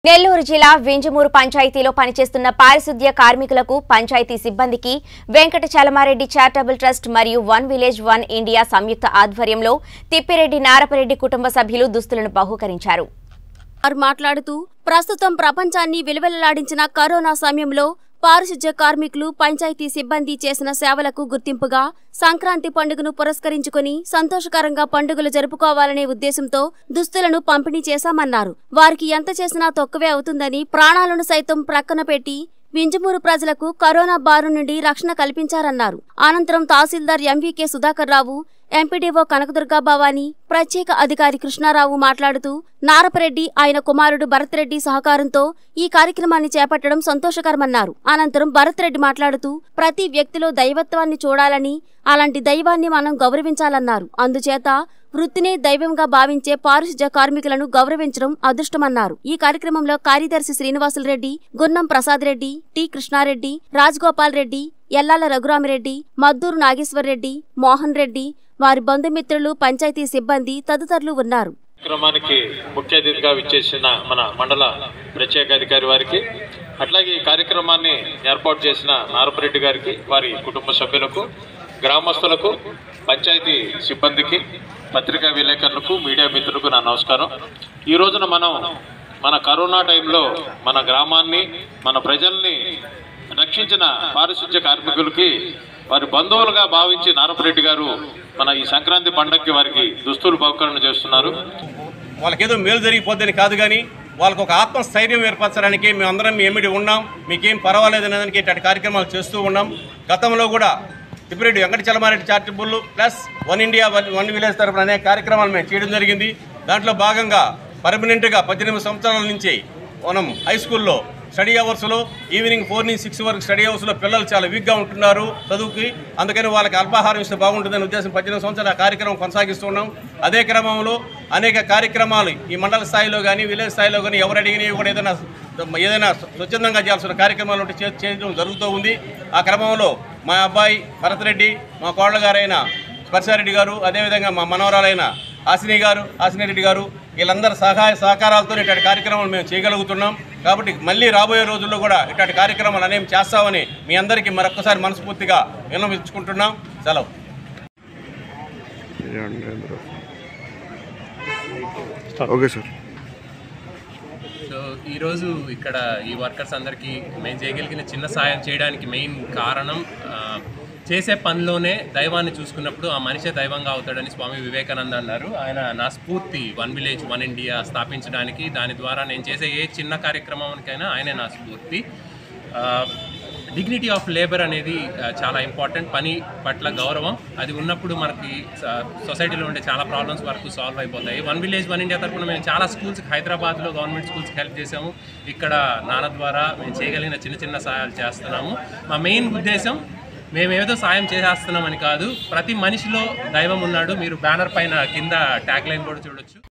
నెల్లూరు జిల్లా వింజమూరు పంచాయతీలో పనిచేస్తున్న పారిశుద్ధ్య కార్మికులకు పంచాయతీ సిబ్బందికి వెంకట చలమారెడ్డి చారిటబుల్ ట్రస్ట్ మరియు వన్ విలేజ్ వన్ ఇండియా సంయుక్త ఆధ్వర్యంలో తిప్పిరెడ్డి నారపరెడ్డి కుటుంబ సభ్యులు దుస్తులను బహూకరించారు వారు మాట్లాడుతూ ప్రస్తుతం ప్రపంచాన్ని విలువెల్లాడించిన కరోనా సమయంలో పారిశుధ్య కార్మికులు పంచాయతీ సిబ్బంది చేసిన సేవలకు గుర్తింపుగా సంక్రాంతి పండుగను పురస్కరించుకుని సంతోషకరంగా పండుగలు జరుపుకోవాలనే ఉద్దేశంతో దుస్తులను పంపిణీ చేశామన్నారు వారికి ఎంత చేసినా తక్కువే అవుతుందని ప్రాణాలను సైతం ప్రక్కన పెట్టి వింజమూరు ప్రజలకు కరోనా బారు నుండి రక్షణ కల్పించారన్నారు అనంతరం తహసీల్దార్ ఎంవీకే సుధాకర్ రావు ఎంపీడీఓ కనకదుర్గా భవానీ ప్రత్యేక అధికారి కృష్ణారావు మాట్లాడుతూ నారపరెడ్డి ఆయన కుమారుడు భరత్రెడ్డి సహకారంతో ఈ కార్యక్రమాన్ని చేపట్టడం సంతోషకరమన్నారు అనంతరం భరత్రెడ్డి మాట్లాడుతూ ప్రతి వ్యక్తిలో దైవత్వాన్ని చూడాలని అలాంటి దైవాన్ని మనం గౌరవించాలన్నారు అందుచేత వృత్తినే దైవంగా భావించే పారిశుధ్య కార్మికులను గౌరవించడం అదృష్టమన్నారు ఈ కార్యక్రమంలో కార్యదర్శి శ్రీనివాసులు రెడ్డి గున్నం ప్రసాద్ రెడ్డి టి కృష్ణారెడ్డి రాజగోపాల్ రెడ్డి ఎల్లాల రఘురామిరెడ్డి మద్దూరు నాగేశ్వర్ రెడ్డి మోహన్ రెడ్డి వారి బంధుమిత్రులు పంచాయతీ సిబ్బంది తదితరులు ఉన్నారు కార్యక్రమానికి ముఖ్య అతిథిగా విచ్చేసిన మన మండల ప్రత్యేక అధికారి వారికి అట్లాగే ఈ కార్యక్రమాన్ని ఏర్పాటు చేసిన నారపరెడ్డి గారికి వారి కుటుంబ సభ్యులకు గ్రామస్తులకు పంచాయతీ సిబ్బందికి పత్రికా విలేకరులకు మీడియా మిత్రులకు నా నమస్కారం ఈ రోజున మనం మన కరోనా టైంలో మన గ్రామాన్ని మన ప్రజల్ని రక్షించిన పారిశుధ్య కార్మికులకి వారి బంధువులుగా భావించి నారపరెడ్డి గారు మన ఈ సంక్రాంతి పండగకి వారికి దుస్తులు బహుకరణ చేస్తున్నారు వాళ్ళకేదో మేలు జరిగిపోద్దని కాదు కానీ వాళ్ళకు ఒక ఆత్మస్థైర్యం ఏర్పరచడానికి మేమందరం మీ ఎమిడి ఉన్నాం మీకేం పర్వాలేదు అనేదానికి ఇట్లాంటి కార్యక్రమాలు చేస్తూ ఉన్నాం గతంలో కూడా Tippireddy Venkata Chalamareddy charitable plus one India one one village తరపున అనేక కార్యక్రమాలు మేము చేయడం జరిగింది దాంట్లో భాగంగా పర్మనెంట్గా పద్దెనిమిది సంవత్సరాల నుంచి మనం హై స్కూల్లో స్టడీ అవర్స్లో ఈవినింగ్ ఫోర్ నుంచి సిక్స్ వరకు స్టడీ అవర్స్లో పిల్లలు చాలా వీక్గా ఉంటున్నారు చదువుకి అందుకని వాళ్ళకి అల్పాహారం ఇస్తే బాగుంటుందనే ఉద్దేశం పద్దెనిమిది సంవత్సరాల ఆ కార్యక్రమం కొనసాగిస్తున్నాం అదే క్రమంలో అనేక కార్యక్రమాలు ఈ మండల స్థాయిలో కానీ విలేజ్ స్థాయిలో కానీ ఎవరు అడిగినవి కూడా ఏదైనా ఏదైనా స్వచ్ఛందంగా చేయాల్సిన కార్యక్రమాలు ఉంటే చే- చేయడం జరుగుతూ ఉంది ఆ క్రమంలో మా అబ్బాయి భరత్ రెడ్డి మా కోళ్ళ గారైన స్పర్శారెడ్డి గారు అదేవిధంగా మా మనవరాలైన హాసిని గారు హాసిని రెడ్డి గారు వీళ్ళందరి సహాయ సహకారాలతో ఇట్లాంటి కార్యక్రమాలు మేము చేయగలుగుతున్నాం కాబట్టి మళ్ళీ రాబోయే రోజుల్లో కూడా ఇట్లాంటి కార్యక్రమాలు అనేవి చేస్తామని మీ అందరికీ మరొకసారి మనస్ఫూర్తిగా విన్నవించుకుంటున్నాం సెలవు ఓకే సార్ సో ఈరోజు ఇక్కడ ఈ వర్కర్స్ అందరికీ మేము చేయగలిగిన చిన్న సాయం చేయడానికి మెయిన్ కారణం ఆ, చేసే పనిలోనే దైవాన్ని చూసుకున్నప్పుడు ఆ మనిషే దైవంగా అవుతాడని స్వామి వివేకానంద అన్నారు ఆయన నా స్ఫూర్తి వన్ విలేజ్ వన్ ఇండియా స్థాపించడానికి దాని ద్వారా నేను చేసే ఏ చిన్న కార్యక్రమానికైనా ఆయనే నా స్ఫూర్తి డిగ్నిటీ ఆఫ్ లేబర్ అనేది ఆ, చాలా ఇంపార్టెంట్ పని పట్ల గౌరవం అది ఉన్నప్పుడు మనకి స- సొసైటీలో ఉండే చాలా ప్రాబ్లమ్స్ వరకు సాల్వ్ అయిపోతాయి వన్ విలేజ్ వన్ ఇండియా తరఫున మేము చాలా స్కూల్స్ హైదరాబాద్లో గవర్నమెంట్ స్కూల్స్కి హెల్ప్ చేసాము ఇక్కడ నాన్న ద్వారా మేము చేయగలిగిన చిన్న చిన్న సహాయాలు చేస్తున్నాము మా మెయిన్ ఉద్దేశం మేము ఏదో సాయం చేసేస్తున్నామని కాదు ప్రతి మనిషిలో దైవం ఉన్నాడు మీరు బ్యానర్ పైన కింద ట్యాగ్ లైన్ కూడా చూడొచ్చు